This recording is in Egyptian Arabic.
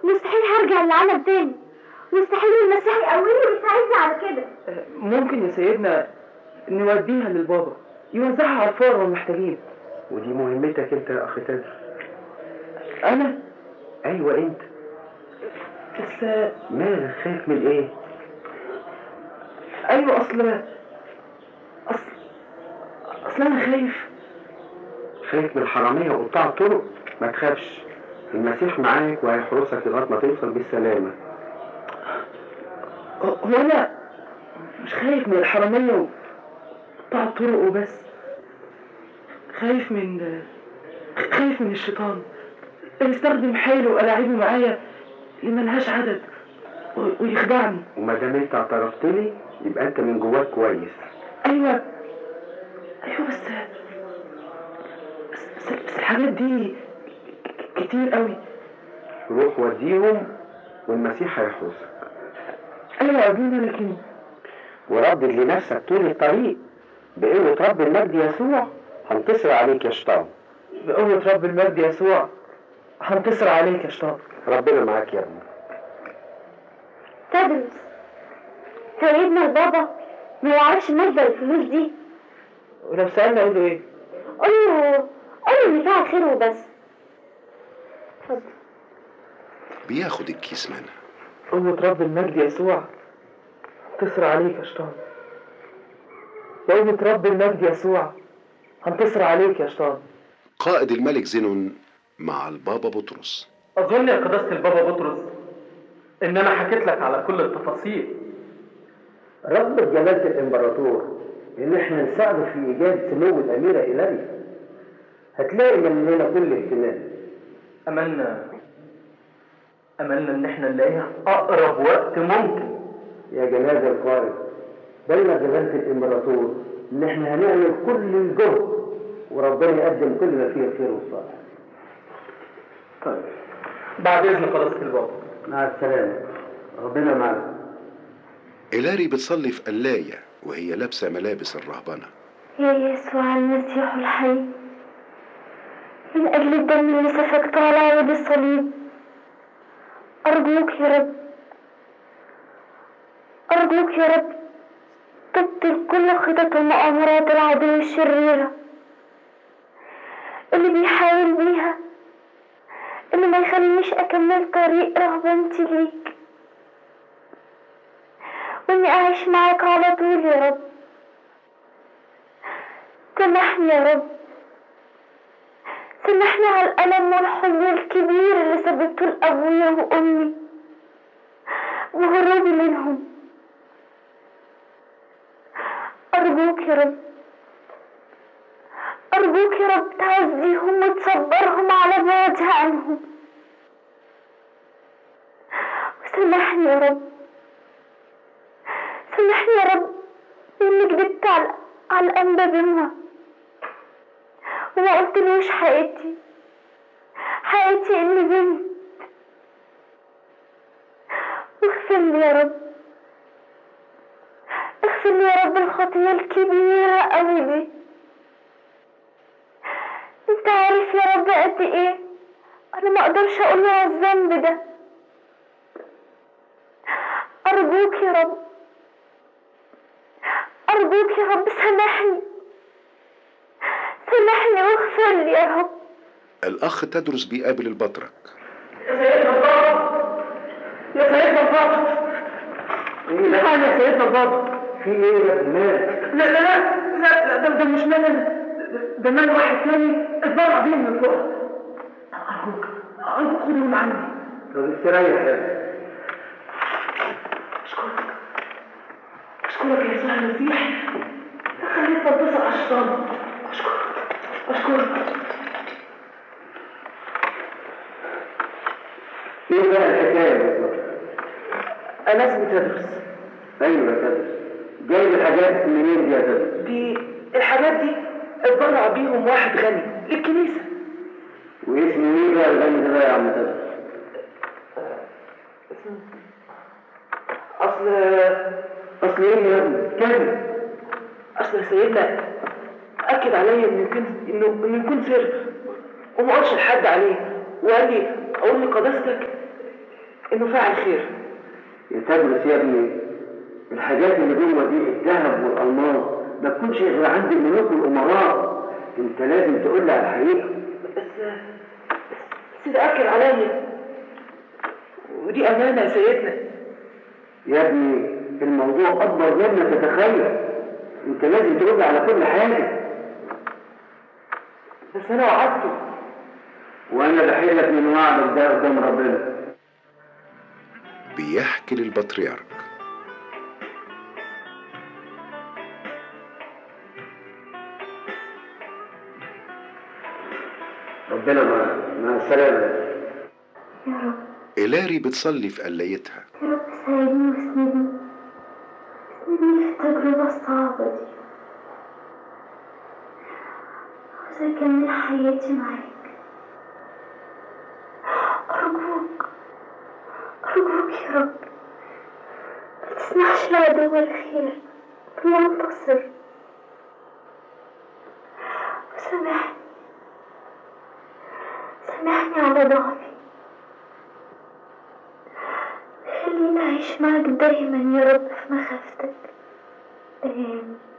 مستحيل هرجع للعالم تاني مستحيل المسيح يقويني ويساعدني على كده ممكن يا سيدنا نوديها للبابا يوزعها على الفقراء والمحتاجين ودي مهمتك انت يا اخ تدرس انا ايوه انت بس مالك خايف من ايه ايوه اصل اصل اصل انا خايف خايف من الحراميه وقطاع الطرق ما تخافش المسيح معاك وهيحرسك لغايه ما توصل بالسلامه هو انا مش خايف من الحراميه وقطاع الطرق وبس خايف من خايف من الشيطان اللي يستخدم حيله وألاعيبه معايا اللي ملهاش عدد و- ويخدعني وما دام انت اعترفت لي يبقى انت من جواك كويس ايوه ايوه بس بس, بس, بس الحاجات دي ك- كتير قوي روح وديهم والمسيح هيحرسك ايوه يا ابونا لكن وردد لنفسك طول الطريق بقوة رب المجد يسوع هنتصر عليك يا شيطان بقوة رب المجد يسوع هنتصر عليك يا شيطان ربنا معاك يا ابني تدرس سيدنا البابا ما يعرفش مصدر الفلوس دي ولو سألنا اقول له ايه؟ قول له قول له ان فيها خير وبس اتفضل بياخد الكيس منها قوة رب المجد يسوع هنتصر عليك يا شيطان بقوة رب المجد يسوع هنتصر عليك يا شيطان قائد الملك زينون مع البابا بطرس أظن يا قداسة البابا بطرس إن أنا حكيت لك على كل التفاصيل رغبة جلالة الإمبراطور إن إحنا نساعده في إيجاد سمو الأميرة إيلاريا هتلاقي مننا كل اهتمام أملنا أملنا إن إحنا نلاقيها أقرب وقت ممكن يا جنازة القائد بين جلالة الإمبراطور إن إحنا هنعمل كل الجهد وربنا يقدم كل ما فيه الخير والصالح طيب بعد إذن قداسة البابا مع السلامة ربنا معاك إيلاري بتصلي في قلاية وهي لابسة ملابس الرهبنة يا يسوع المسيح الحي من أجل الدم اللي سفكته على عود الصليب أرجوك يا رب أرجوك يا رب تبطل كل خطط ومؤامرات العدو الشريرة اللي بيحاول بيها اللي ما يخلينيش أكمل طريق رهبنتي ليك وإني أعيش معاك على طول يا رب سامحني يا رب سامحني على الألم والحزن الكبير اللي سببته لأبويا وأمي وهروبي منهم أرجوك يا رب أرجوك يا رب تعزيهم وتصبرهم على بعدي عنهم وسامحني يا رب سامحني يا رب إني كدبت على على الأنبا بينا وما قلتلوش حقيقتي حقيقتي إني بنت واغفر لي يا رب اغفر لي يا رب الخطية الكبيرة أوي دي انت عارف يا رب قد ايه انا ما اقدرش اقول على الذنب ده ارجوك يا رب ارجوك يا رب سامحني سامحني واغفر لي يا رب الأخ تدرس بيقابل البطرك يا سيدنا البابا يا سيدنا البابا الحقني يا سيدنا البابا في إيه يا ابن لا لا لا لا لا ده, ده مش مال أنا. ده- ده مال واحد تاني اتبرع بيه من فوق أرجوك أرجوك خدهم عني طب استريح يا ابني أشكرك أشكرك يا يسوع المسيح خليت بنتصر على الشيطان أشكرك أشكرك إيه بقى الحكاية بالظبط؟ أنا اسمي تدرس أيوة يا تدرس جايب الحاجات منين دي يا تدرس؟ دي الحاجات دي اتبرع بيهم واحد غني للكنيسة واسمه إيه بقى الغني ده بقى يا عم تدرس؟ أصل أصل إيه يا ابني؟ كلمة أصل سيدنا أكد عليا إنه يكون إنه إنه يكون سر وما قالش لحد عليه وقال لي أقول لقداستك انه فاعل خير يا تدرس يا ابني الحاجات اللي جوه دي الذهب والالماس ما تكونش غير عند الملوك والامراء انت لازم تقول لي على الحقيقه بس سيدي اكل عليا ودي امانه يا سيدنا يا ابني الموضوع اكبر مما تتخيل انت لازم تقول لي على كل حاجه بس انا وعدته وانا بحيلك من وعدك ده قدام ربنا بيحكي للبطريرك ربنا معاك مع السلامه يا رب إلاري بتصلي في قلايتها يا رب ساعدني واسندني اسندني في التجربة الصعبة دي عاوزة أكمل حياتي معاك أرجوك أرجوك يا رب ما تسمحش لعدو الخير ينتصر وسامحني سامحني على ضعفي خليني أعيش معك دايما يا رب في مخافتك آمين